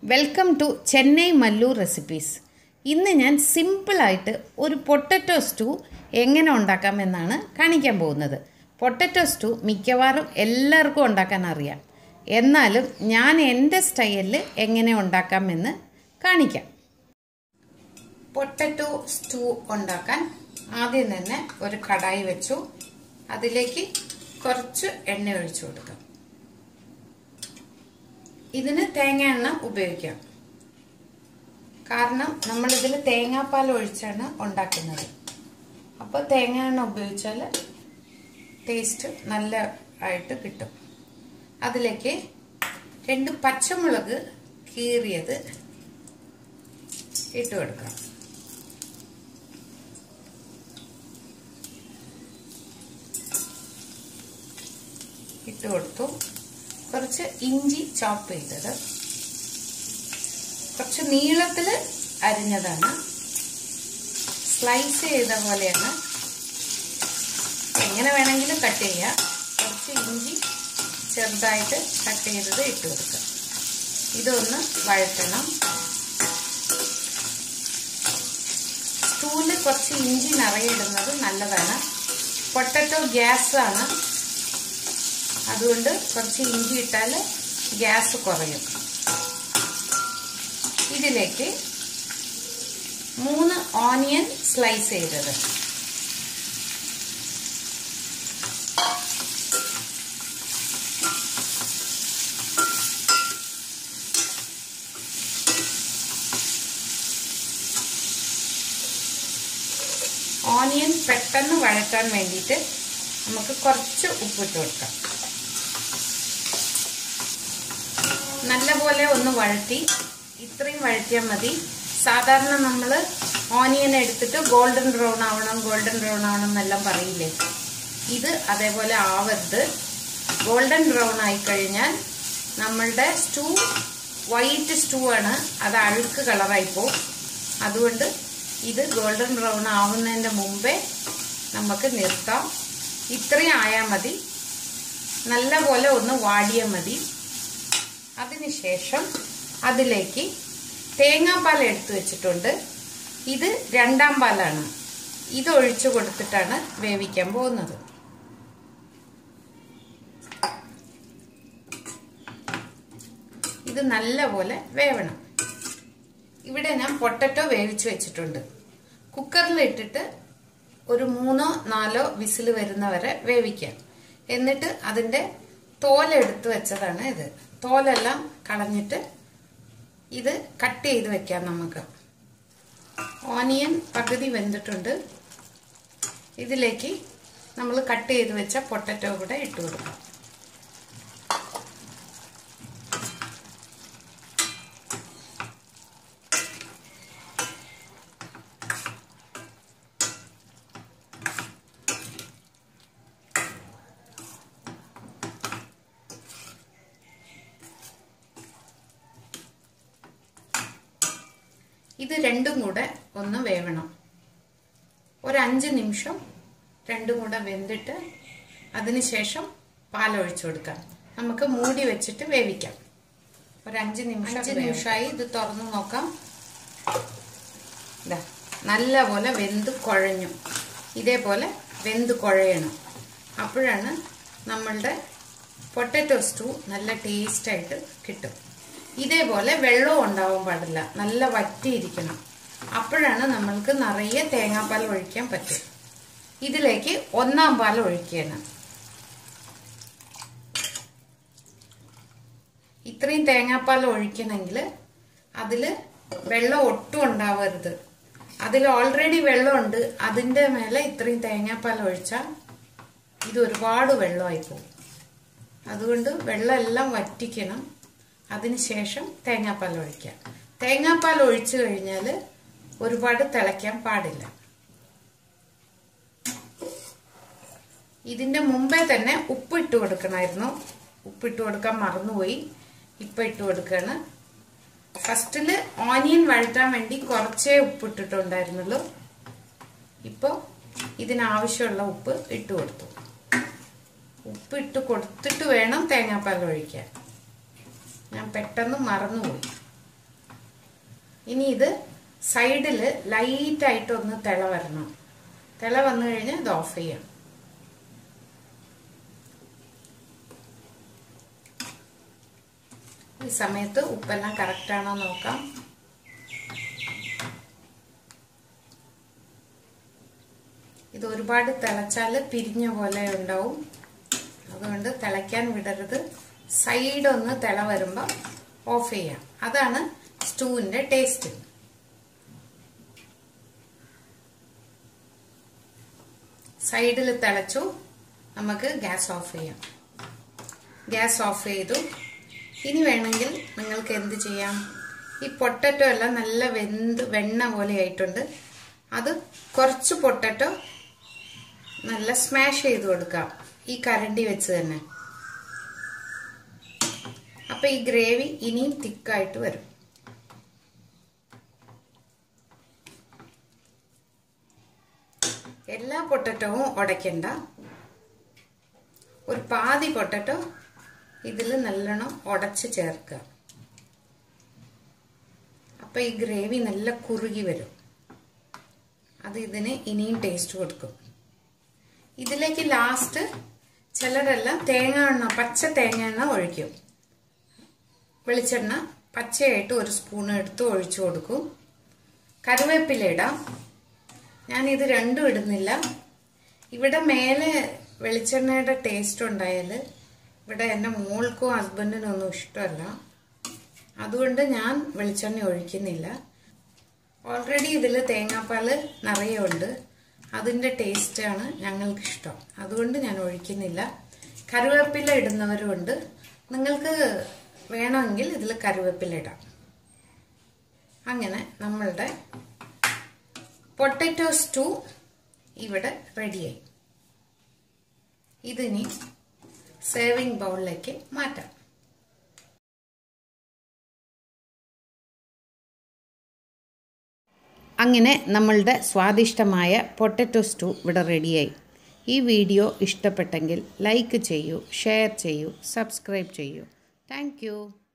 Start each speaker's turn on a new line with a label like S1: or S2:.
S1: welcome to Chennai Mallu recipes ഇന്ന് ഞാൻ സിമ്പിളായിട്ട് ഒരു പൊട്ടറ്റോ സ്റ്റൂ എങ്ങനെ ഉണ്ടാക്കാമെന്നാണ് കാണിക്കാൻ പോകുന്നത് പൊട്ടറ്റോ സ്റ്റൂ മിക്കവാറും എല്ലാവർക്കും ഉണ്ടാക്കാൻ അറിയാം എന്നാലും ഞാൻ എൻ്റെ സ്റ്റൈലിൽ എങ്ങനെ ഉണ്ടാക്കാമെന്ന് കാണിക്കാം പൊട്ടറ്റോ സ്റ്റൂ ഉണ്ടാക്കാൻ ആദ്യം തന്നെ ഒരു കടായി വെച്ചു അതിലേക്ക് കുറച്ച് എണ്ണ ഒഴിച്ചു കൊടുക്കാം ഇതിന് തേങ്ങ എണ്ണ ഉപയോഗിക്കാം കാരണം നമ്മളിതിൽ തേങ്ങാപ്പാൽ ഒഴിച്ചാണ് ഉണ്ടാക്കുന്നത് അപ്പോൾ തേങ്ങ എണ്ണ ഉപയോഗിച്ചാൽ ടേസ്റ്റ് നല്ല ആയിട്ട് കിട്ടും അതിലേക്ക് രണ്ട് പച്ചമുളക് കീറിയത് ഇട്ട് കൊടുക്കാം ഇട്ട് കൊടുത്തു കുറച്ച് ഇഞ്ചി ചോപ്പ് ചെയ്തത് കുറച്ച് നീളത്തിൽ അരിഞ്ഞതാണ് സ്ലൈസ് ചെയ്ത പോലെയാണ് എങ്ങനെ വേണമെങ്കിലും കട്ട് ചെയ്യാം കുറച്ച് ഇഞ്ചി ചെറുതായിട്ട് കട്ട് ചെയ്തത് ഇട്ട് കൊടുക്കുക ഇതൊന്ന് വഴറ്റണം സ്റ്റൂവിൽ കുറച്ച് ഇഞ്ചി നിറയിടുന്നത് നല്ലതാണ് പൊട്ടറ്റോ ഗ്യാസ് ആണ് അതുകൊണ്ട് കുറച്ച് ഇഞ്ചി ഇട്ടാൽ ഗ്യാസ് കുറയും ഇതിലേക്ക് മൂന്ന് ഓണിയൻ സ്ലൈസ് ചെയ്തത് ഓണിയൻ പെട്ടെന്ന് വഴറ്റാൻ വേണ്ടിയിട്ട് നമുക്ക് കുറച്ച് ഉപ്പിട്ട് കൊടുക്കാം നല്ലപോലെ ഒന്ന് വഴറ്റി ഇത്രയും വഴറ്റിയാൽ മതി സാധാരണ നമ്മൾ ഓനിയൻ എടുത്തിട്ട് ഗോൾഡൻ ബ്രൗൺ ആവണം ഗോൾഡൻ ബ്രൗൺ ആവണം എന്നെല്ലാം പറയില്ലേ ഇത് അതേപോലെ ആവരുത് ഗോൾഡൻ ബ്രൗൺ ആയി കഴിഞ്ഞാൽ നമ്മളുടെ സ്റ്റൂ വൈറ്റ് സ്റ്റൂ ആണ് അത് അഴുക്ക് കളറായി പോകും അതുകൊണ്ട് ഇത് ഗോൾഡൻ ബ്രൗൺ ആവുന്നതിൻ്റെ മുമ്പേ നമുക്ക് നിർത്താം ഇത്രയും ആയാൽ മതി നല്ലപോലെ ഒന്ന് വാടിയാൽ മതി അതിനുശേഷം അതിലേക്ക് തേങ്ങാപ്പാൽ എടുത്തു വെച്ചിട്ടുണ്ട് ഇത് രണ്ടാം പാലാണ് ഇത് ഒഴിച്ചു കൊടുത്തിട്ടാണ് വേവിക്കാൻ പോകുന്നത് ഇത് നല്ലപോലെ വേവണം ഇവിടെ ഞാൻ പൊട്ടറ്റോ വേവിച്ചു വെച്ചിട്ടുണ്ട് കുക്കറിൽ ഇട്ടിട്ട് ഒരു മൂന്നോ നാലോ വിസിൽ വരുന്നവരെ വേവിക്കാം എന്നിട്ട് അതിൻ്റെ തോലെടുത്ത് വെച്ചതാണ് ഇത് തോലെല്ലാം കളഞ്ഞിട്ട് ഇത് കട്ട് ചെയ്ത് വെക്കാം നമുക്ക് ഓനിയൻ പകുതി വെന്തിട്ടുണ്ട് ഇതിലേക്ക് നമ്മൾ കട്ട് ചെയ്ത് വെച്ച പൊട്ടറ്റോ കൂടെ ഇട്ട് കൊടുക്കാം ഇത് രണ്ടും കൂടെ ഒന്ന് വേവണം ഒരു അഞ്ച് നിമിഷം രണ്ടും കൂടെ വെന്തിട്ട് അതിനുശേഷം പാലൊഴിച്ചു കൊടുക്കാം നമുക്ക് മൂടി വെച്ചിട്ട് വേവിക്കാം ഒരു അഞ്ച് നിമിഷം അഞ്ച് നിമിഷമായി ഇത് തുറന്നു നോക്കാം ഇതാ നല്ലപോലെ വെന്ത് കുഴഞ്ഞു ഇതേപോലെ വെന്ത് കുഴയണം അപ്പോഴാണ് നമ്മളുടെ പൊട്ടറ്റോ സ്റ്റൂ നല്ല ടേസ്റ്റായിട്ട് കിട്ടും ഇതേപോലെ വെള്ളവും ഉണ്ടാവാൻ പാടില്ല നല്ല വറ്റിയിരിക്കണം അപ്പോഴാണ് നമ്മൾക്ക് നിറയെ തേങ്ങാപ്പാൽ ഒഴിക്കാൻ പറ്റും ഇതിലേക്ക് ഒന്നാം പാൽ ഒഴിക്കുകയാണ് ഇത്രയും തേങ്ങാപ്പാൽ ഒഴിക്കണമെങ്കിൽ അതിൽ വെള്ളം ഒട്ടും ഉണ്ടാവരുത് അതിൽ ഓൾറെഡി വെള്ളമുണ്ട് അതിൻ്റെ മേലെ ഇത്രയും തേങ്ങാപ്പാൽ ഒഴിച്ചാൽ ഇത് ഒരുപാട് വെള്ളമായി പോകും അതുകൊണ്ട് വെള്ളമെല്ലാം വറ്റിക്കണം അതിനുശേഷം തേങ്ങാപ്പാൽ ഒഴിക്കാം തേങ്ങാപ്പാൽ ഒഴിച്ചു കഴിഞ്ഞാൽ ഒരുപാട് തിളയ്ക്കാൻ പാടില്ല ഇതിന്റെ മുമ്പേ തന്നെ ഉപ്പ് ഇട്ട് കൊടുക്കണമായിരുന്നു ഉപ്പിട്ട് കൊടുക്കാൻ മറന്നുപോയി ഇപ്പൊ ഇട്ട് കൊടുക്കാണ് ഫസ്റ്റില് ഓനിയൻ വഴറ്റാൻ വേണ്ടി കുറച്ചേ ഉപ്പ് ഇട്ടിട്ടുണ്ടായിരുന്നുള്ളൂ ഇപ്പോൾ ഇതിനാവശ്യമുള്ള ഉപ്പ് ഇട്ട് കൊടുത്തു ഉപ്പ് ഇട്ട് കൊടുത്തിട്ട് വേണം തേങ്ങാപ്പാൽ ഒഴിക്കാൻ ഞാൻ പെട്ടെന്ന് മറന്നുപോയി ഇനി ഇത് സൈഡിൽ ലൈറ്റായിട്ടൊന്ന് തിള വരണം തിള വന്നു കഴിഞ്ഞാൽ ഇത് ഓഫ് ചെയ്യാം ഈ സമയത്ത് ഉപ്പെല്ലാം കറക്റ്റാണോ നോക്കാം ഇത് ഒരുപാട് തിളച്ചാൽ പിരിഞ്ഞ പോലെ ഉണ്ടാവും അതുകൊണ്ട് തിളയ്ക്കാൻ വിടരുത് സൈഡ് ഒന്ന് തിള വരുമ്പോൾ ഓഫ് ചെയ്യാം അതാണ് സ്റ്റൂവിൻ്റെ ടേസ്റ്റ് സൈഡിൽ തിളച്ചു നമുക്ക് ഗ്യാസ് ഓഫ് ചെയ്യാം ഗ്യാസ് ഓഫ് ചെയ്തു ഇനി വേണമെങ്കിൽ നിങ്ങൾക്ക് എന്ത് ചെയ്യാം ഈ പൊട്ടറ്റോ എല്ലാം നല്ല വെന്ത് വെണ്ണ പോലെ ആയിട്ടുണ്ട് അത് കുറച്ച് പൊട്ടറ്റോ നല്ല സ്മാഷ് ചെയ്ത് കൊടുക്കാം ഈ കരണ്ടി വെച്ച് തന്നെ അപ്പൊ ഈ ഗ്രേവി ഇനിയും തിക്കായിട്ട് വരും എല്ലാ പൊട്ടറ്റവും ഉടയ്ക്കണ്ട ഒരു പാതി പൊട്ടറ്റോ ഇതിൽ നല്ലോണം ഉടച്ച് ചേർക്കുക അപ്പൊ ഈ ഗ്രേവി നല്ല കുറുകി വരും അത് ഇതിന് ഇനിയും ടേസ്റ്റ് കൊടുക്കും ഇതിലേക്ക് ലാസ്റ്റ് ചിലരെല്ലാം തേങ്ങ എണ്ണ പച്ച തേങ്ങ എണ്ണ ഒഴിക്കും വെളിച്ചെണ്ണ പച്ചയായിട്ട് ഒരു സ്പൂൺ എടുത്ത് ഒഴിച്ചു കൊടുക്കും കറിവേപ്പില ഇടാം ഞാനിത് രണ്ടും ഇടുന്നില്ല ഇവിടെ മേലെ വെളിച്ചെണ്ണയുടെ ടേസ്റ്റ് ഉണ്ടായാൽ ഇവിടെ എൻ്റെ മോൾക്കും ഹസ്ബൻഡിനും ഒന്നും ഇഷ്ടമല്ല അതുകൊണ്ട് ഞാൻ വെളിച്ചെണ്ണ ഒഴിക്കുന്നില്ല ഓൾറെഡി ഇതിൽ തേങ്ങാപ്പാൽ നിറയെ ഉണ്ട് അതിൻ്റെ ടേസ്റ്റാണ് ഞങ്ങൾക്ക് ഇഷ്ടം അതുകൊണ്ട് ഞാൻ ഒഴിക്കുന്നില്ല കറിവേപ്പില ഇടുന്നവരുമുണ്ട് നിങ്ങൾക്ക് വേണമെങ്കിൽ ഇതിൽ കറിവേപ്പില ഇടാം അങ്ങനെ നമ്മളുടെ പൊട്ടറ്റോ സ്റ്റൂ ഇവിടെ റെഡിയായി ഇതിനി സേവിങ് ബൗളിലേക്ക് മാറ്റാം അങ്ങനെ നമ്മളുടെ സ്വാദിഷ്ടമായ പൊട്ടറ്റോ സ്റ്റൂ ഇവിടെ റെഡിയായി ഈ വീഡിയോ ഇഷ്ടപ്പെട്ടെങ്കിൽ ലൈക്ക് ചെയ്യൂ ഷെയർ ചെയ്യൂ സബ്സ്ക്രൈബ് ചെയ്യൂ താങ്ക്